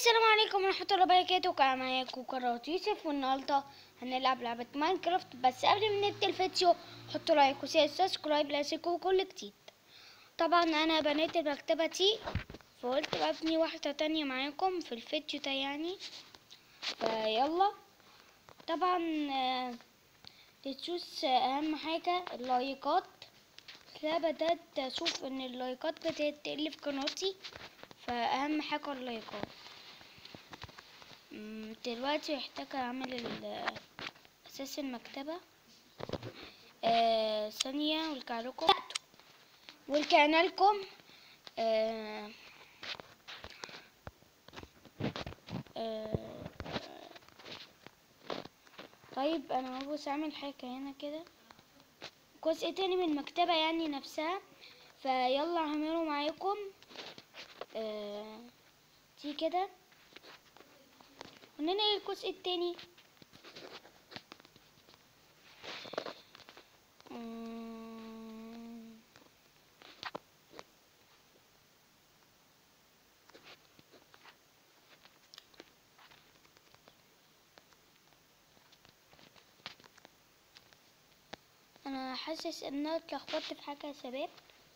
السلام عليكم ورحمة الله وبركاته كان معاكم قناة يوسف والنهاردة هنلعب لعبة ماينكرافت بس قبل ما نبدأ الفيديو حطوا لايك وشير سبسكرايب لأسيكم كل جديد طبعا أنا بنيت المكتبة دي فقلت ببني واحدة تانية معاكم في الفيديو ده يعني فيلا طبعا آه، تشوز أهم حاجة اللايكات لا بدأت أشوف إن اللايكات بدأت تقل في قناتي فأهم حاجة اللايكات مم، دلوقتي محتاجة أعمل ال- أساس المكتبة آه ثانية ورجع لكم ورجعنا لكم آه آه طيب أنا عاوز أعمل حاجة هنا كده جزء تاني من المكتبة يعني نفسها فيلا هعمله معاكم آه دي كده وننقل الجزء التاني مم. انا حاسس ان انا اتلخبطت في حاجه يا شباب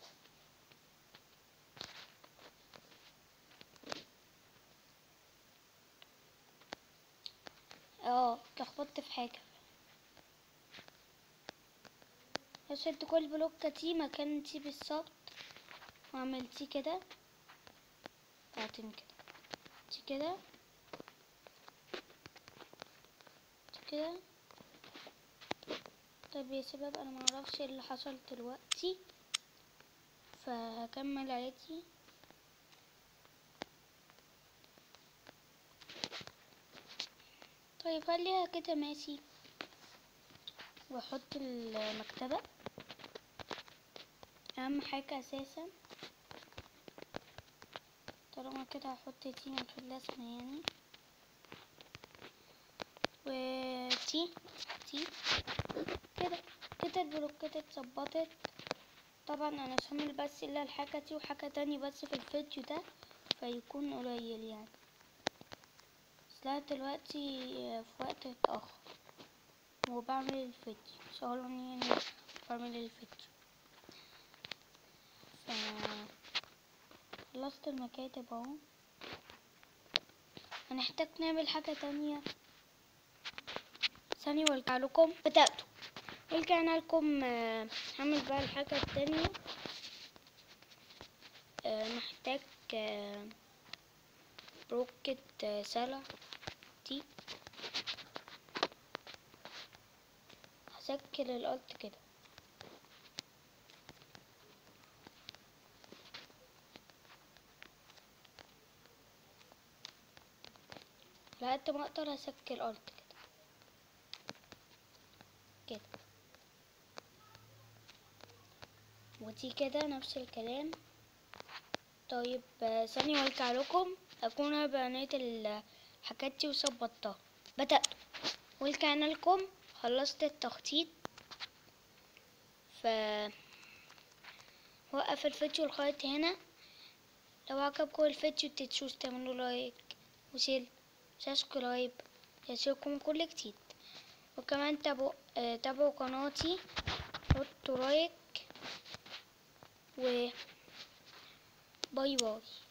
اه اتلخبطت في حاجه هشد كل بلوكة دي مكان دي بالظبط واعمل دي كده بعدين كده دي كده دي كده طب يا شباب انا معرفش ايه اللي حصل دلوقتي فهكمل عادي طيب خليها كده ماشي واحط المكتبة اهم حاجة اساسا طالما كده هحط دي من اللازمة يعني ودي دي كده كده البلوكات اتظبطت طبعا انا شامل بس الا الحاجة دي وحاجة تانية بس في الفيديو ده فيكون قليل يعني بس لا دلوقتي في وقت اتأخر وبعمل الفيديو شغلوني يعني بعمل الفيديو ف خلصت المكاتب اهو هنحتاج نعمل حاجة تانية ثانية وارجع لكم بدأتوا رجعنا لكم آه، هعمل بقى الحاجة التانية آه، محتاج آه، روكت آه، سلة دي هسكر الأرض كده لقد ما اقدر اسكر الأرض كده كده ودي كده نفس الكلام طيب آه، ثانية وارجع لكم اكون انا بنيت الحاجات دي وظبطتها بدأت ورجعنا لكم خلصت التخطيط ف وقف الفيديو لغاية هنا لو عجبكم الفيديو تتشوز تعملوا لايك وشير سبسكرايب يصلكم كل جديد وكمان تابعوا آه، تابعوا قناتي حطوا لايك و باي باي